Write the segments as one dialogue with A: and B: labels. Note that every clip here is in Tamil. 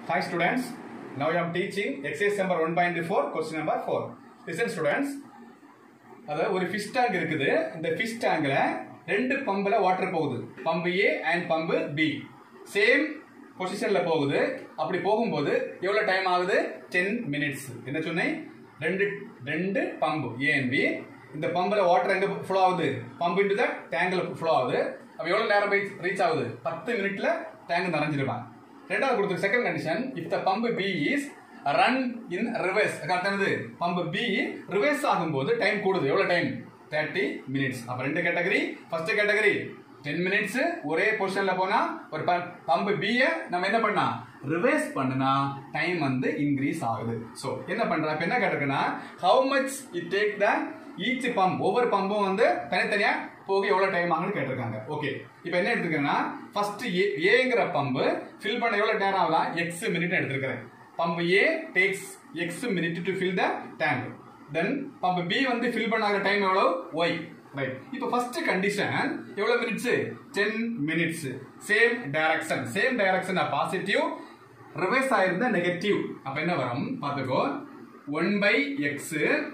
A: Hi students, now I am teaching exercise number 1.4 question number 4. Listen students, அதாவது ஒரு ஃபிஷ் டேங்க் இருக்குது இந்த ஃபிஷ் டேங்க்ல ரெண்டு பம்புல வாட்டர் போகுது pump A and pump B same பொசிஷன்ல போகுது அப்படி போகும்போது எவ்வளவு டைம் ஆகுது டென் மினிட்ஸ் என்ன சொன்னேன் ரெண்டு ரெண்டு பம்பு ஏ அண்ட் பி இந்த பம்புல வாட்டர் எங்க ஃப்ளோ ஆகுது பம்பு இன்டு த டேங்க்ல ஃப்ளோ ஆகுது அப்ப எவ்வளவு நேரம் போய் ரீச் ஆகுது பத்து மினிட்ல டேங்க் நிறைஞ்சிருப்பான் ரெண்டாவது கொடுத்துருக்கு second condition if the pump B is run in reverse கரெக்டானது பம்பு பி ரிவர்ஸ் ஆகும்போது டைம் கூடுது எவ்வளவு டைம் தேர்ட்டி மினிட்ஸ் அப்ப ரெண்டு category first category ten minutes ஒரே பொசிஷன்ல போனா ஒரு பம்பு பி நம்ம என்ன பண்ணா ரிவர்ஸ் பண்ணுனா டைம் வந்து இன்க்ரீஸ் ஆகுது சோ என்ன பண்றா இப்ப என்ன கேட்டிருக்குன்னா how much it take the each pump ஒவ்வொரு பம்பும் வந்து தனித்தனியா போக எவ்வளவு டைம் ஆகும்னு கேட்டிருக்காங்க ஓகே இப்போ என்ன எடுத்துக்கிறேன்னா ஃபர்ஸ்ட் ஏ ஏங்கிற பம்பு ஃபில் பண்ண எவ்வளவு நேரம் ஆகலாம் எக்ஸ் மினிட் எடுத்துருக்கிறேன் pump A takes X minute to fill the tank then pump B வந்து ஃபில் பண்ண ஆகிற டைம் எவ்வளவு ஒய் ரைட் இப்போ ஃபர்ஸ்ட் கண்டிஷன் எவ்வளவு minutes ten minutes same direction same direction positive reverse ஆயிருந்தா நெகட்டிவ் அப்ப என்ன வரும் பார்த்துக்கோ one by X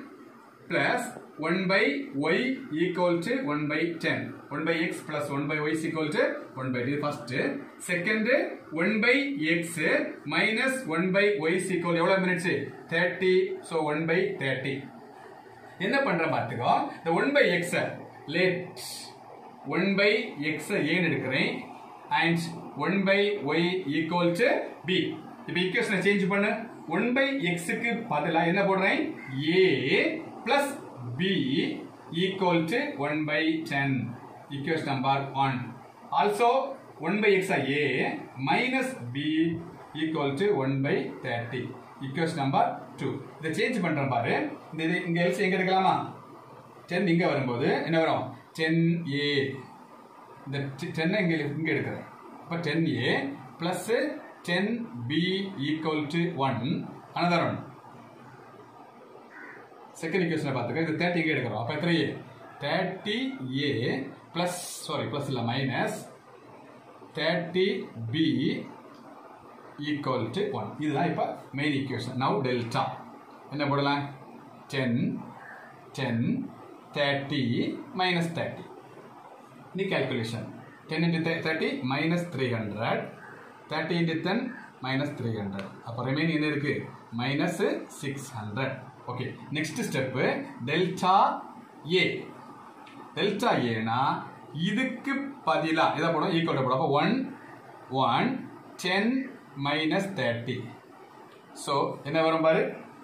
A: plus 1 by y equal to 1 by 10. 1 by x plus 1 by y is equal to 1 by 2 first. Second, 1 by x minus 1 by y is equal எவ்வளவு minutes? 30. So 1 by 30. என்ன பண்ற பார்த்துக்கோ இந்த 1 by x let 1 by x ஏன் எடுக்கிறேன் and 1 by y equal to b. இப்போ ஈக்குவேஷனை சேஞ்ச் பண்ணு 1 by x க்கு பதிலா என்ன போடுறேன் a plus b equal to 1 by 10 equation number 1 also 1 by x a minus b equal to 1 by 30 equation number 2 இதை சேஞ்ச் பண்றேன் பாரு இந்த இது இங்க எல்சி எங்க எடுக்கலாமா 10 இங்க வரும்போது என்ன வரும் 10 a இந்த 10 இங்க இங்க எடுக்கிறேன் அப்ப 10 a plus 10 b equal to 1 another one second இக்குவேஷனை பார்த்துக்க இது தேர்ட்டி இங்கே எடுக்கிறோம் அப்போ எத்தனை A thirty A plus sorry plus இல்லை minus thirty B equal to one இதுதான் இப்போ மெயின் ஈக்குவேஷன் நவ் டெல்டா என்ன போடலாம் ten ten thirty minus thirty நீ calculation ten into thirty minus three hundred thirty into ten minus three hundred அப்போ ரிமைனிங் என்ன இருக்கு minus six hundred okay next step delta A delta ஏனா இதுக்கு பதிலா இதை போடும் ஈக்குவல் போடும் அப்போ one one ten minus thirty so என்ன வரும் பாரு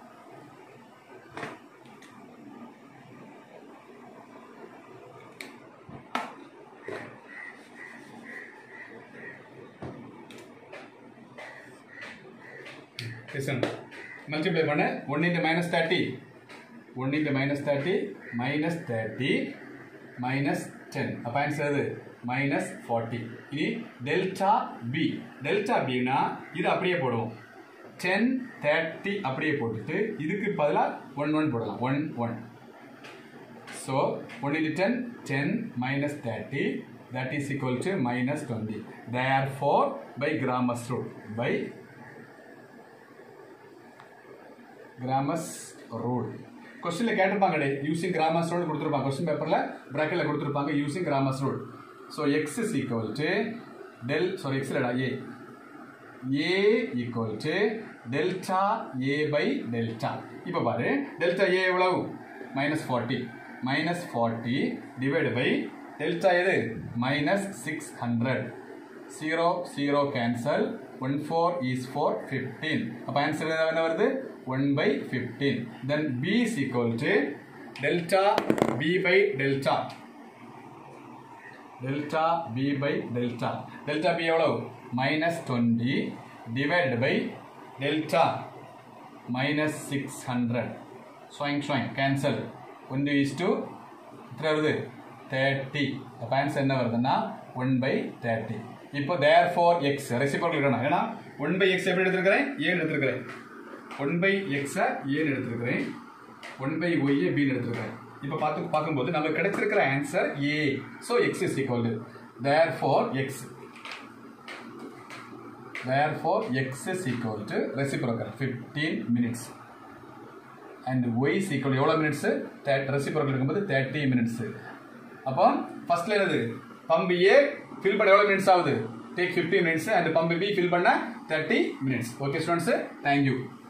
A: லிசன் மல்டிப்ளை பண்ணு one into minus thirty one into minus thirty minus thirty minus ten அப்போ ஆன்சர் எது மைனஸ் ஃபார்ட்டி இனி டெல்டா பி டெல்டா பின்னா இது அப்படியே போடுவோம் டென் தேர்ட்டி அப்படியே போட்டுட்டு இதுக்கு பதிலாக ஒன் ஒன் போடலாம் one one so one into ten ten minus thirty that is equal to minus 20 therefore by Grammar's rule by Cramer's rule கொஸ்டினில் கேட்டிருப்பாங்க யூசிங் கிராமஸ் ரூல் கொடுத்துருப்பாங்க கொஸ்டின் பேப்பரில் ப்ராக்கெட்டில் கொடுத்துருப்பாங்க using Cramer's rule so X is equal to del sorry X இல்லடா A A equal to delta A by delta இப்போ பாரு டெல்டா ஏ எவ்வளவு minus forty minus forty divide by delta எது minus six hundred zero zero cancel one four is four fifteen அப்போ ஆன்சர் என்ன வருது 1 by 15 then b is equal to delta b by delta delta b by delta delta b எவ்வளவு minus 20 divided by delta minus 600 swing swing cancel 1 is to எத்தனை வருது 30 அப்போ ஆன்சர் என்ன வருதுன்னா 1 by 30 இப்போ தேர் ஃபார் எக்ஸ் ரெசிபோக்கல் இருக்கணும் ஏன்னா ஒன் பை எக்ஸ் எப்படி எடுத்திருக்கிறேன் ஏன் எடுத்திருக்கிறேன் ஒன் பை எக்ஸை ஏன்னு எடுத்துருக்கிறேன் ஒன் பை ஒய்யை பின்னு எடுத்துருக்கிறேன் இப்போ பார்த்து பார்க்கும்போது நமக்கு கிடைச்சிருக்கிற answer A so X is equal therefore X therefore x is equal to reciprocal 15 minutes and y is equal எவ்வளோ மினிட்ஸ் ரெசிப்ரோக்கல் இருக்கும்போது தேர்ட்டி மினிட்ஸ் அப்போ ஃபர்ஸ்ட்ல என்னது பம்பு ஏ ஃபில் பண்ண எவ்வளோ மினிட்ஸ் ஆகுது take fifty minutes and pump B fill பண்ண thirty minutes okay students thank you